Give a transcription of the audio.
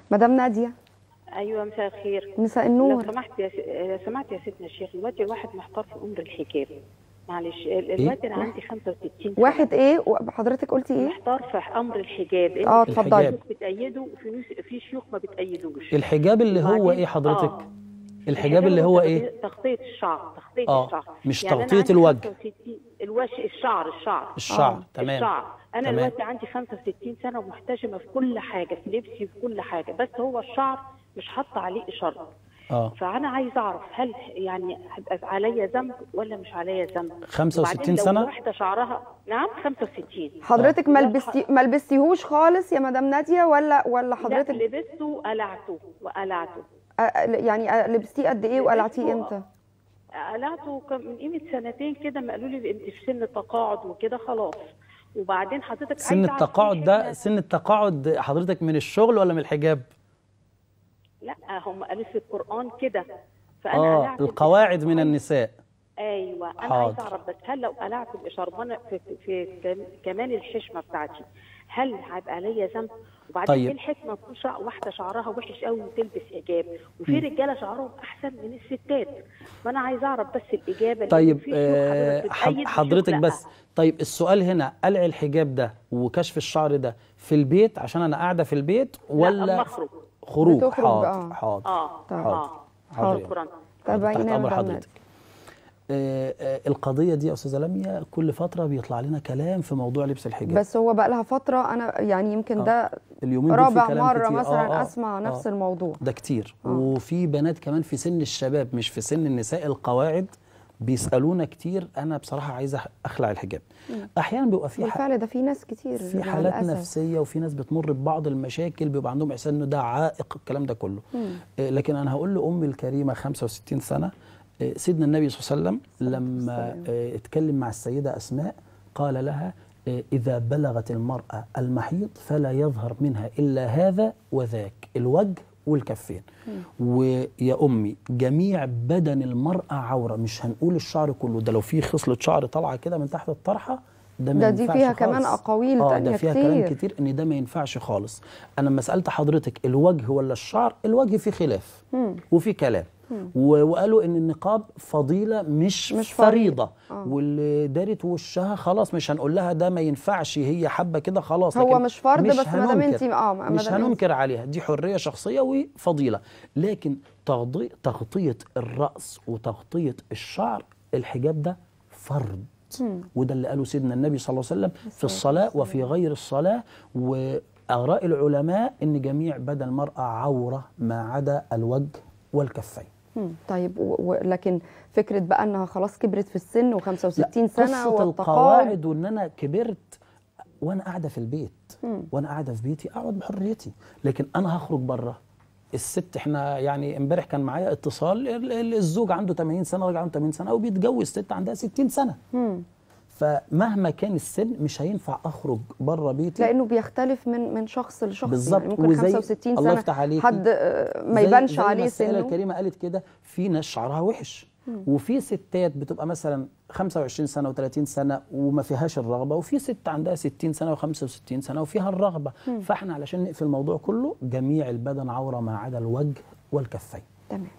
مدام ناديه ايوه مساء الخير مساء لو النور سمحت يا س... لو سمحت يا ستنا الشيخ دلوقتي الواحد محتار في امر الحجاب معلش دلوقتي انا عندي 65 سنه واحد ايه حضرتك قلتي ايه محتار في امر الحجاب إن اه في اتفضلي الحجاب. شيوخ بتأيده وفي ناس في شيوخ ما بتأيدوش الحجاب اللي هو وبعدين- ايه حضرتك آه. الحجاب اللي هو ايه تغطية- تغطية الشعر تغطية آه، الشعر مش يعني أنا تغطية عندي الوجه. 65 الوش الشعر الشعر الشعر آه. تمام الشعر انا تمام. دلوقتي عندي 65 سنه ومحتشمه في كل حاجه في لبسي في كل حاجه بس هو الشعر مش حاطه عليه اشاره اه فانا عايز اعرف هل يعني هيبقى عليا ذنب ولا مش عليا ذنب 65 وبعدين لو سنة؟ واحده شعرها نعم 65 حضرتك ما لا، لبستي ما لبستيهوش خالص يا مدام ناديه ولا ولا حضرتك حضرتك لبسته وقلعته وقلعته آه، يعني آه، لبستيه قد ايه وقلعتيه لبسته- امتى قلعته كان من قيمه سنتين كده ما قالوا لي انت في سن تقاعد وكده خلاص وبعدين حضرتك سن عايزة أعرف التقاعد إيه ده الحكمة- سن التقاعد حضرتك من الشغل ولا من الحجاب لا هم قالوا في القران كده فانا اه قلعت القواعد من الإشارة. النساء ايوه انا حاضر. عايزه اعرف بس هل لو قلعت الاشاره وانا في, في, في كم- كمان الحشمه بتاعتي هل هيبقى ليا ذنب وبعدين طيب. ايه الحكمه تكون شع- واحده شعرها وحش قوي وتلبس حجاب وفي رجاله شعرهم احسن من الستات فانا عايزه اعرف بس الاجابه لأن طيب في شيوخ آه، حضرتك حض- بتأيد حضرتك وشيوخ لأ. بس طيب السؤال هنا قلع الحجاب ده وكشف الشعر ده في البيت عشان انا قاعده في البيت أما ولا أخرج. خروج بتخرج، حاضر آه. حاضر اه طيب. اه حاضر. شكرا تابعينا تحت يا امر مدام حضرتك آه، آه، القضيه دي يا استاذه لميا كل فتره بيطلع لنا كلام في موضوع لبس الحجاب بس هو بقى لها فتره انا يعني يمكن آه. ده اليومين دول في رابع كلام مره كتير. مثلا آه، آه، اسمع نفس آه. الموضوع ده كتير آه. وفي بنات كمان في سن الشباب مش في سن النساء القواعد بيسالونا كتير انا بصراحه عايزه اخلع الحجاب احيانا بيبقى في ح- بالفعل ده في ناس كتير في حالات للأسف. نفسيه وفي ناس بتمر ببعض المشاكل بيبقى عندهم احساس انه ده عائق الكلام ده كله آه، لكن انا هقول لامي الكريمه 65 سنه آه، سيدنا النبي صلى الله عليه وسلم لما آه، اتكلم مع السيده اسماء قال لها آه، اذا بلغت المراه المحيض فلا يظهر منها الا هذا وذاك الوجه والكفين ويا امي جميع بدن المراه عوره مش هنقول الشعر كله ده لو في خصله شعر طالعه كده من تحت الطرحه ده ما ده دي ينفعش فيها كمان خالص. أقاويل اه تانية ده فيها كلام كتير. كتير ان ده ما ينفعش خالص انا لما سالت حضرتك الوجه ولا الشعر الوجه فيه خلاف وفي كلام و- وقالوا ان النقاب فضيله مش, مش مش فريضة. فريضه آه. واللي دارت وشها خلاص مش هنقول لها ده ما ينفعش هي حابه كده خلاص هو لكن مش فرض بس ما دام هننكر. انت- آه، ما مش دام انت- هننكر عليها دي حريه شخصيه وفضيله لكن تغضي- تغطيه الراس وتغطيه الشعر الحجاب ده فرض وده اللي قاله سيدنا النبي صلى الله عليه وسلم في الصلاه وفي غير الصلاه واراء العلماء ان جميع بدن المراه عوره ما عدا الوجه والكفين مم. طيب و... و... لكن فكره بقى انها خلاص كبرت في السن و65 سنه قصة والتقاعد القواعد وان انا كبرت وانا قاعده في البيت وانا قاعده في بيتي اقعد بحريتي لكن انا هخرج بره الست احنا يعني امبارح كان معايا اتصال ال- ال- الزوج عنده 80 سنه راجل عنده 80 سنه وبيتجوز ست عندها 60 سنه مم. فمهما كان السن مش هينفع اخرج بره بيتي لانه بيختلف من من شخص لشخص بالظبط يعني ممكن وزي 65 الله سنه يفتح عليكي. حد آه، ما زي- يبانش زي ما عليه السائله سنه الكريمه قالت كده في ناس شعرها وحش وفي ستات بتبقى مثلا 25 سنه و30 سنه وما فيهاش الرغبه وفي ست عندها 60 سنه و65 سنه وفيها الرغبه فاحنا علشان نقفل الموضوع كله جميع البدن عوره ما عدا الوجه والكفين تمام